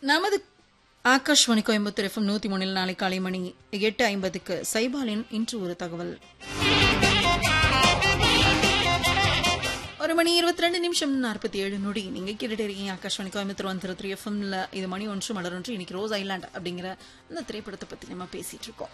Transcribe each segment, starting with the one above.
நமது ஆகாஷ்வாணி கோயம்புத்தூர் எஃப்எம் நூத்தி மூணில் நாளை காலை மணி எட்டு ஐம்பதுக்கு சைபாலின் இன்று ஒரு தகவல் ஒரு மணி இருபத்தி ரெண்டு நிமிஷம் நாற்பத்தி ஏழு நொடி நீங்க கேட்டுட்டு இருக்கீங்க ஆகாஷ்வாணி கோயம்புத்தூர் ஒன் த்ரீ எஃப்எம்ல இது மணி ஒன்று மலர் ஒன்று இன்னைக்கு ரோஸ் ஐலாண்ட் அப்படிங்கிற அந்த திரைப்படத்தை பத்தி நம்ம பேசிட்டு இருக்கோம்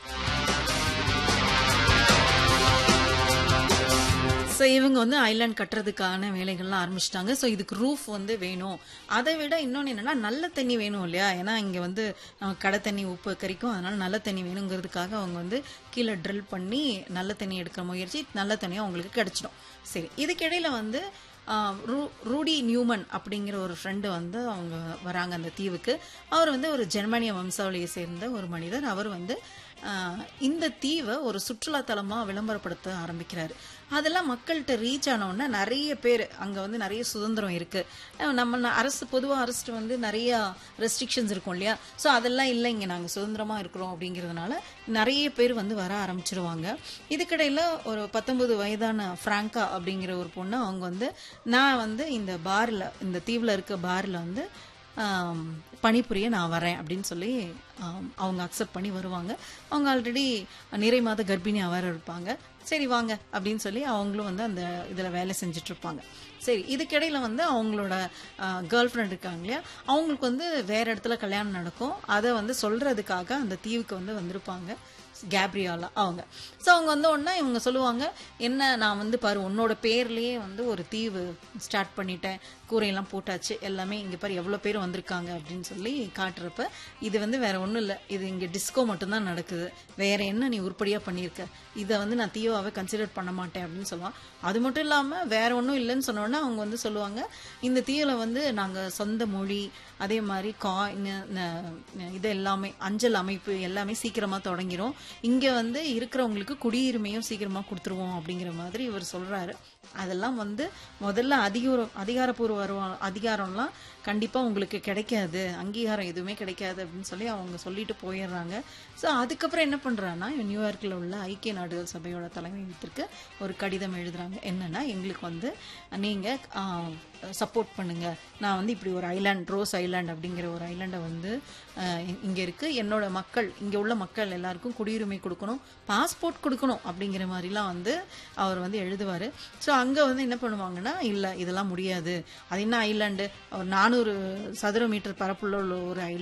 ஸோ இவங்க வந்து ஐலாண்ட் கட்டுறதுக்கான வேலைகள்லாம் ஆரம்பிச்சிட்டாங்க ஸோ இதுக்கு ரூஃப் வந்து வேணும் அதை விட இன்னொன்று என்னன்னா நல்ல தண்ணி வேணும் இல்லையா ஏன்னா இங்கே வந்து அஹ், கடை தண்ணி உப்பு கறிக்கும் அதனால நல்ல தண்ணி வேணுங்கிறதுக்காக அவங்க வந்து கீழே ட்ரில் பண்ணி நல்ல தண்ணி எடுக்கிற முயற்சி நல்ல தண்ணியும் அவங்களுக்கு கிடைச்சிடும் சரி இதுக்கிடையில வந்து ஆஹ், ரூ- ரூடி நியூமன் அப்படிங்கிற ஒரு ஃப்ரெண்டு வந்து அவங்க வராங்க அந்த தீவுக்கு அவர் வந்து ஒரு ஜெர்மனிய வம்சாவளியை சேர்ந்த ஒரு மனிதர் அவர் வந்து ஆஹ், இந்த தீவை ஒரு சுற்றுலா தலமா விளம்பரப்படுத்த ஆரம்பிக்கிறாரு அதெல்லாம் மக்கள்கிட்ட ரீச் ஆனவுடனே நிறைய பேர் அங்க வந்து நிறைய சுதந்திரம் இருக்கு அஹ் நம்ம ந- அரசு பொதுவா அரசு வந்து நிறைய ரெஸ்ட்ரிக்ஷன்ஸ் இருக்கும் இல்லையா ஸோ அதெல்லாம் இல்லை இங்க நாங்க சுதந்திரமா இருக்கிறோம் அப்படிங்கிறதுனால நிறைய பேர் வந்து வர ஆரம்பிச்சிருவாங்க இதுக்கிடையில ஒரு பத்தொன்பது வயதான பிராங்கா அப்படிங்கிற ஒரு பொண்ணு அவங்க வந்து நான் வந்து இந்த பார்ல இந்த தீவுல இருக்க பார்ல வந்து ஆம், பணிபுரிய நான் வரேன் அப்படின்னு சொல்லி ஆம், அவங்க அக்செப்ட் பண்ணி வருவாங்க அவங்க ஆல்ரெடி நிறை மாத கர்ப்பிணியாக வேற இருப்பாங்க சரி வாங்க அப்படின்னு சொல்லி அவங்களும் வந்து அந்த இதில் வேலை செஞ்சுட்டு இருப்பாங்க சரி இதுக்கிடையில வந்து அவங்களோட கேர்ள் ஃப்ரெண்ட் இருக்காங்க இல்லையா அவங்களுக்கு வந்து வேற இடத்துல கல்யாணம் நடக்கும் அதை வந்து சொல்றதுக்காக அந்த தீவுக்கு வந்து வந்திருப்பாங்க கேப்ரியாலா அவங்க ஸோ அவங்க வந்த உடனே இவங்க சொல்லுவாங்க என்ன நான் வந்து பாரு உன்னோட பேர்லயே வந்து ஒரு தீவு ஸ்டார்ட் பண்ணிட்டேன் கூரையெல்லாம் போட்டாச்சு எல்லாமே இங்க பாரு எவ்வளோ பேர் வந்திருக்காங்க அப்படின்னு சொல்லி காட்டுறப்ப இது வந்து வேற ஒன்றும் இல்லை இது இங்க டிஸ்கோ மட்டும்தான் நடக்குது வேற என்ன நீ உருப்படியா பண்ணியிருக்க இதை வந்து நான் தீவாவே கன்சிடர் பண்ண மாட்டேன் அப்படின்னு சொல்லுவான் அது மட்டும் இல்லாம வேற ஒன்றும் இல்லைன்னு சொன்னோன்னா அவங்க வந்து சொல்லுவாங்க இந்த தீவுல வந்து நாங்க சொந்த மொழி அதே மாதிரி காயின் இது எல்லாமே அஞ்சல் அமைப்பு எல்லாமே சீக்கிரமா தொடங்கிரும் இங்க வந்து இருக்கிறவங்களுக்கு குடியுரிமையும் சீக்கிரமா கொடுத்துருவோம் அப்படிங்கிற மாதிரி இவர் சொல்றாரு அதெல்லாம் வந்து முதல்ல அதிகாரம் அதிகாரப்பூர்வ வருவா- அதிகாரம்லாம் கண்டிப்பா உங்களுக்கு கிடைக்காது அங்கீகாரம் எதுவுமே கிடைக்காது அப்படின்னு சொல்லி அவங்க சொல்லிட்டு போயிடுறாங்க ஸோ அதுக்கப்புறம் என்ன பண்றாங்கன்னா நியூயார்க்கில் உள்ள ஐக்கிய நாடுகள் சபையோட தலைமையகத்திற்கு ஒரு கடிதம் எழுதுறாங்க என்னன்னா எங்களுக்கு வந்து நீங்க சப்போர்ட் பண்ணுங்க நான் வந்து இப்படி ஒரு ஐலாண்ட் ரோஸ் ஐலாண்ட் அப்படிங்கிற ஒரு ஐலாண்டை வந்து ஆஹ், இ- இங்க இருக்கு என்னோட மக்கள் இங்க உள்ள மக்கள் எல்லாருக்கும் குடியுரிமை கொடுக்கணும் பாஸ்போர்ட் கொடுக்கணும் அப்படிங்கிற மாதிரிலாம் வந்து அவர் வந்து எழுதுவாரு ஸோ அங்க வந்து என்ன பண்ணுவாங்கன்னா இல்ல இதெல்லாம் முடியாது அது என்ன ஐலாண்டு ஒரு நானூறு சதுர மீட்டர் பரப்புள்ள உள்ள ஒரு ஐலாண்ட்